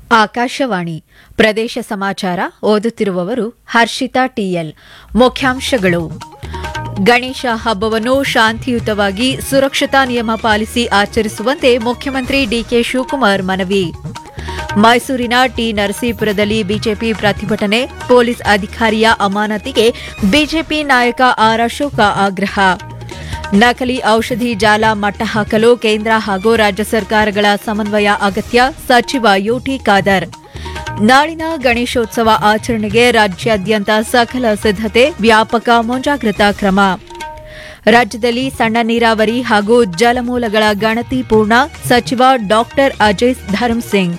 ಆಕಾಶವಾಣಿ ಪ್ರದೇಶ ಸಮಾಚಾರ ಓದುತ್ತಿರುವವರು ಹರ್ಷಿತಾ ಟಿಎಲ್ ಮುಖ್ಯಾಂಶಗಳು ಗಣೇಶ ಹಬ್ಬವನ್ನು ಶಾಂತಿಯುತವಾಗಿ ಸುರಕ್ಷತಾ ನಿಯಮ ಪಾಲಿಸಿ ಆಚರಿಸುವಂತೆ ಮುಖ್ಯಮಂತ್ರಿ ಡಿಕೆ ಶಿವಕುಮಾರ್ ಮನವಿ ಮೈಸೂರಿನ ಟಿ ನರಸೀಪುರದಲ್ಲಿ ಬಿಜೆಪಿ ಪ್ರತಿಭಟನೆ ಪೊಲೀಸ್ ಅಧಿಕಾರಿಯ ಅಮಾನತಿಗೆ ಬಿಜೆಪಿ ನಾಯಕ ಆರ್ ಅಶೋಕ ಆಗ್ರಹ ನಕಲಿ ಔಷಧಿ ಜಾಲ ಮಟ್ಟ ಹಾಕಲು ಕೇಂದ್ರ ಹಾಗೂ ರಾಜ್ಯ ಸರ್ಕಾರಗಳ ಸಮನ್ವಯ ಅಗತ್ಯ ಸಚಿವ ಯುಟಿ ಖಾದರ್ ನಾಳಿನ ಗಣೇಶೋತ್ಸವ ಆಚರಣೆಗೆ ರಾಜ್ಯಾದ್ಯಂತ ಸಕಲ ಸಿದ್ದತೆ ವ್ಯಾಪಕ ಮುಂಜಾಗ್ರತಾ ಕ್ರಮ ರಾಜ್ಯದಲ್ಲಿ ಸಣ್ಣ ನೀರಾವರಿ ಹಾಗೂ ಜಲಮೂಲಗಳ ಗಣತಿ ಪೂರ್ಣ ಸಚಿವ ಡಾ ಅಜಯ್ ಧರ್ಮಸಿಂಗ್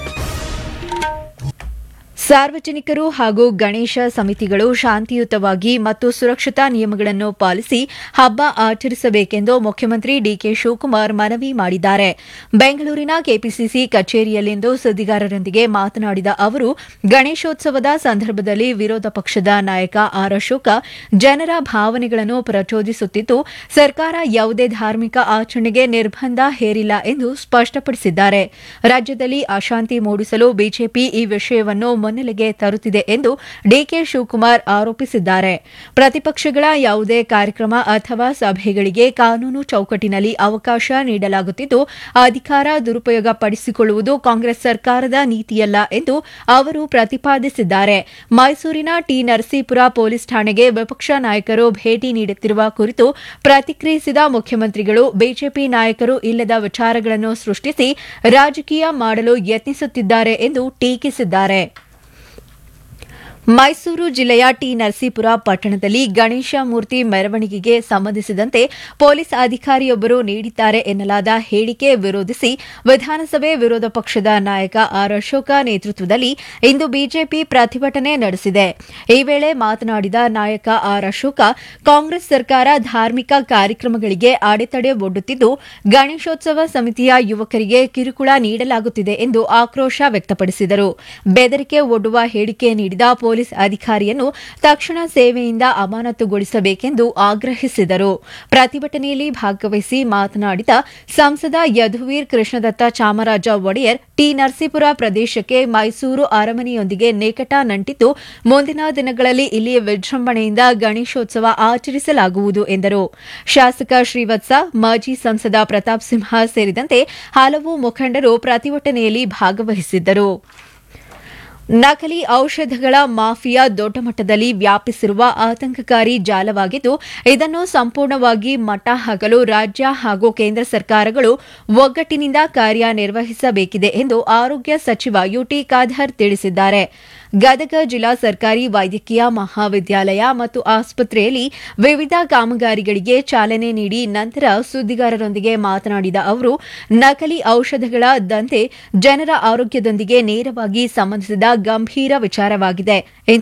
ಸಾರ್ವಜನಿಕರು ಹಾಗೂ ಗಣೇಶ ಸಮಿತಿಗಳು ಶಾಂತಿಯುತವಾಗಿ ಮತ್ತು ಸುರಕ್ಷತಾ ನಿಯಮಗಳನ್ನು ಪಾಲಿಸಿ ಹಬ್ಬ ಆಚರಿಸಬೇಕೆಂದು ಮುಖ್ಯಮಂತ್ರಿ ಡಿಕೆ ಶಿವಕುಮಾರ್ ಮನವಿ ಮಾಡಿದ್ದಾರೆ ಬೆಂಗಳೂರಿನ ಕೆಪಿಸಿಸಿ ಕಚೇರಿಯಲ್ಲಿಂದು ಸುದ್ದಿಗಾರರೊಂದಿಗೆ ಮಾತನಾಡಿದ ಅವರು ಗಣೇಶೋತ್ಸವದ ಸಂದರ್ಭದಲ್ಲಿ ವಿರೋಧ ಪಕ್ಷದ ನಾಯಕ ಆರ್ ಅಶೋಕ ಜನರ ಭಾವನೆಗಳನ್ನು ಪ್ರಚೋದಿಸುತ್ತಿದ್ದು ಸರ್ಕಾರ ಯಾವುದೇ ಧಾರ್ಮಿಕ ಆಚರಣೆಗೆ ನಿರ್ಬಂಧ ಹೇರಿಲ್ಲ ಎಂದು ಸ್ಪಷ್ಟಪಡಿಸಿದ್ದಾರೆ ರಾಜ್ಯದಲ್ಲಿ ಅಶಾಂತಿ ಮೂಡಿಸಲು ಬಿಜೆಪಿ ಈ ವಿಷಯವನ್ನು ಮುನ್ನೆಲೆಗೆ ತರುತ್ತಿದೆ ಎಂದು ಡಿಕೆ ಶಿವಕುಮಾರ್ ಆರೋಪಿಸಿದ್ದಾರೆ ಪ್ರತಿಪಕ್ಷಗಳ ಯಾವುದೇ ಕಾರ್ಯಕ್ರಮ ಅಥವಾ ಸಭೆಗಳಿಗೆ ಕಾನೂನು ಚೌಕಟ್ಟಿನಲ್ಲಿ ಅವಕಾಶ ನೀಡಲಾಗುತ್ತಿದ್ದು ಅಧಿಕಾರ ದುರುಪಯೋಗ ಪಡಿಸಿಕೊಳ್ಳುವುದು ಕಾಂಗ್ರೆಸ್ ಸರ್ಕಾರದ ನೀತಿಯಲ್ಲ ಎಂದು ಅವರು ಪ್ರತಿಪಾದಿಸಿದ್ದಾರೆ ಮೈಸೂರಿನ ಟಿ ನರಸೀಪುರ ಪೊಲೀಸ್ ಠಾಣೆಗೆ ವಿಪಕ್ಷ ನಾಯಕರು ಭೇಟಿ ನೀಡುತ್ತಿರುವ ಕುರಿತು ಪ್ರತಿಕ್ರಿಯಿಸಿದ ಮುಖ್ಯಮಂತ್ರಿಗಳು ಬಿಜೆಪಿ ನಾಯಕರು ಇಲ್ಲದ ವಿಚಾರಗಳನ್ನು ಸೃಷ್ಟಿಸಿ ರಾಜಕೀಯ ಮಾಡಲು ಯತ್ನಿಸುತ್ತಿದ್ದಾರೆ ಎಂದು ಟೀಕಿಸಿದ್ದಾರೆ ಮೈಸೂರು ಜಿಲ್ಲೆಯ ಟಿ ನರಸೀಪುರ ಪಟ್ಟಣದಲ್ಲಿ ಗಣೇಶ ಮೂರ್ತಿ ಮೆರವಣಿಗೆಗೆ ಸಂಬಂಧಿಸಿದಂತೆ ಪೊಲೀಸ್ ಅಧಿಕಾರಿಯೊಬ್ಬರು ನೀಡಿದ್ದಾರೆ ಎನ್ನಲಾದ ಹೇಳಿಕೆ ವಿರೋಧಿಸಿ ವಿಧಾನಸಭೆ ವಿರೋಧ ಪಕ್ಷದ ನಾಯಕ ಆರ್ ಅಶೋಕ ನೇತೃತ್ವದಲ್ಲಿ ಇಂದು ಬಿಜೆಪಿ ಪ್ರತಿಭಟನೆ ನಡೆಸಿದೆ ಈ ವೇಳೆ ಮಾತನಾಡಿದ ನಾಯಕ ಆರ್ ಅಶೋಕ ಕಾಂಗ್ರೆಸ್ ಸರ್ಕಾರ ಧಾರ್ಮಿಕ ಕಾರ್ಯಕ್ರಮಗಳಿಗೆ ಅಡೆತಡೆ ಒಡ್ಡುತ್ತಿದ್ದು ಗಣೇಶೋತ್ಸವ ಸಮಿತಿಯ ಯುವಕರಿಗೆ ಕಿರುಕುಳ ನೀಡಲಾಗುತ್ತಿದೆ ಎಂದು ಆಕ್ರೋಶ ವ್ಯಕ್ತಪಡಿಸಿದರು ಬೆದರಿಕೆ ಒಡ್ಡುವ ಹೇಳಿಕೆ ನೀಡಿದ ಪೊಲೀಸ್ ಅಧಿಕಾರಿಯನ್ನು ತಕ್ಷಣ ಸೇವೆಯಿಂದ ಅಮಾನತುಗೊಳಿಸಬೇಕೆಂದು ಆಗ್ರಹಿಸಿದರು ಪ್ರತಿಭಟನೆಯಲ್ಲಿ ಭಾಗವಹಿಸಿ ಮಾತನಾಡಿದ ಸಂಸದ ಯದುವೀರ್ ಕೃಷ್ಣದತ್ತ ಚಾಮರಾಜ ಒಡೆಯರ್ ಟಿ ನರಸೀಪುರ ಪ್ರದೇಶಕ್ಕೆ ಮೈಸೂರು ಅರಮನೆಯೊಂದಿಗೆ ನಿಕಟ ನಂಟಿದ್ದು ಮುಂದಿನ ದಿನಗಳಲ್ಲಿ ಇಲ್ಲಿ ವಿಜೃಂಭಣೆಯಿಂದ ಗಣೇಶೋತ್ಸವ ಆಚರಿಸಲಾಗುವುದು ಎಂದರು ಶಾಸಕ ಶ್ರೀವತ್ಸ ಮಾಜಿ ಸಂಸದ ಪ್ರತಾಪ್ ಸಿಂಹ ಸೇರಿದಂತೆ ಹಲವು ಮುಖಂಡರು ಪ್ರತಿಭಟನೆಯಲ್ಲಿ ಭಾಗವಹಿಸಿದ್ದರು ನಕಲಿ ಔಷಧಗಳ ಮಾಫಿಯಾ ದೊಡ್ಡ ಮಟ್ಟದಲ್ಲಿ ವ್ಯಾಪಿಸಿರುವ ಆತಂಕಕಾರಿ ಜಾಲವಾಗಿದ್ದು ಇದನ್ನು ಸಂಪೂರ್ಣವಾಗಿ ಮಟ್ಟ ಹಾಕಲು ರಾಜ್ಯ ಹಾಗೂ ಕೇಂದ್ರ ಸರ್ಕಾರಗಳು ಒಗ್ಗಟ್ಟಿನಿಂದ ಕಾರ್ಯನಿರ್ವಹಿಸಬೇಕಿದೆ ಎಂದು ಆರೋಗ್ಯ ಸಚಿವ ಯುಟಿ ಖಾದರ್ ತಿಳಿಸಿದ್ದಾರೆ ಗದಗ ಜಿಲ್ಲಾ ಸರ್ಕಾರಿ ವೈದ್ಯಕೀಯ ಮಹಾವಿದ್ಯಾಲಯ ಮತ್ತು ಆಸ್ಪತ್ರೆಯಲ್ಲಿ ವಿವಿಧ ಕಾಮಗಾರಿಗಳಿಗೆ ಚಾಲನೆ ನೀಡಿ ನಂತರ ಸುದ್ದಿಗಾರರೊಂದಿಗೆ ಮಾತನಾಡಿದ ಅವರು ನಕಲಿ ಔಷಧಗಳ ದಂತೆ ಜನರ ಆರೋಗ್ಯದೊಂದಿಗೆ ನೇರವಾಗಿ ಸಂಬಂಧಿಸಿದ ಗಂಭೀರ ವಿಚಾರವಾಗಿದೆ